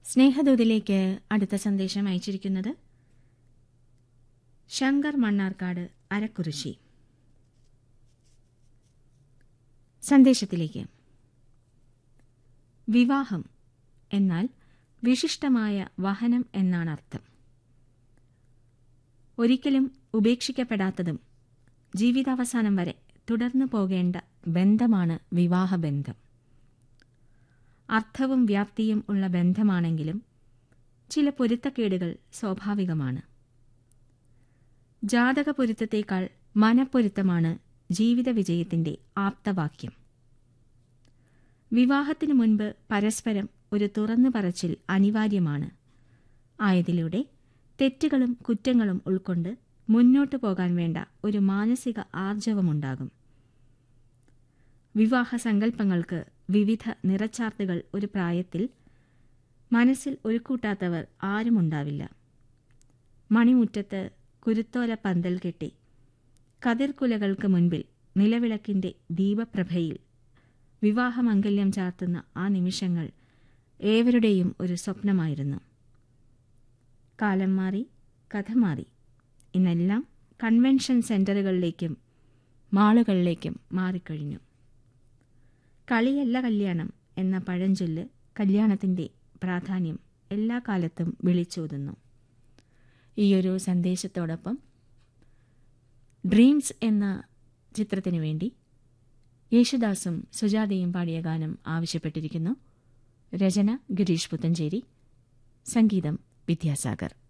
സ്നേഹദൂതിലേക്ക് അടുത്ത സന്ദേശം അയച്ചിരിക്കുന്നത് ശങ്കർ മണ്ണാർക്കാട് അരക്കുറിശി സന്ദേശത്തിലേക്ക് വിവാഹം എന്നാൽ വിശിഷ്ടമായ വഹനം എന്നാണ് അർത്ഥം ഒരിക്കലും ഉപേക്ഷിക്കപ്പെടാത്തതും ജീവിതാവസാനം വരെ തുടർന്നു പോകേണ്ട ബന്ധമാണ് വിവാഹബന്ധം അർത്ഥവും വ്യാപ്തിയും ഉള്ള ബന്ധമാണെങ്കിലും ചില പൊരുത്തക്കേടുകൾ സ്വാഭാവികമാണ് ജാതക പൊരുത്തത്തേക്കാൾ മനപ്പൊരുത്തമാണ് ജീവിത വിജയത്തിന്റെ ആപ്തവാക്യം വിവാഹത്തിനു മുൻപ് പരസ്പരം ഒരു തുറന്നു പറച്ചിൽ അനിവാര്യമാണ് ആയതിലൂടെ തെറ്റുകളും കുറ്റങ്ങളും ഉൾക്കൊണ്ട് മുന്നോട്ടു പോകാൻ വേണ്ട ഒരു മാനസിക ആർജവമുണ്ടാകും വിവാഹ സങ്കല്പങ്ങൾക്ക് വിവിധ നിറച്ചാർത്തുകൾ ഒരു പ്രായത്തിൽ മനസ്സിൽ ഒരുക്കൂട്ടാത്തവർ ആരുമുണ്ടാവില്ല മണിമുറ്റത്ത് കുരുത്തോല പന്തൽ കെട്ടി കതിർക്കുലകൾക്ക് മുൻപിൽ നിലവിളക്കിന്റെ ദീപപ്രഭയിൽ വിവാഹമംഗല്യം ചാർത്തുന്ന ആ നിമിഷങ്ങൾ ഏവരുടെയും ഒരു സ്വപ്നമായിരുന്നു കാലം മാറി കഥ മാറി ഇന്നെല്ലാം കൺവെൻഷൻ സെന്ററുകളിലേക്കും മാളുകളിലേക്കും മാറിക്കഴിഞ്ഞു കളിയല്ല കല്യാണം എന്ന പഴഞ്ചൊല്ല് കല്യാണത്തിന്റെ പ്രാധാന്യം എല്ലാ കാലത്തും വിളിച്ചോതുന്നു ഈയൊരു സന്ദേശത്തോടൊപ്പം ഡ്രീംസ് എന്ന ചിത്രത്തിനു വേണ്ടി യേശുദാസും സുജാതയും പാടിയ ഗാനം ആവശ്യപ്പെട്ടിരിക്കുന്നു രചന ഗിരീഷ് പുത്തഞ്ചേരി സംഗീതം വിദ്യാസാഗർ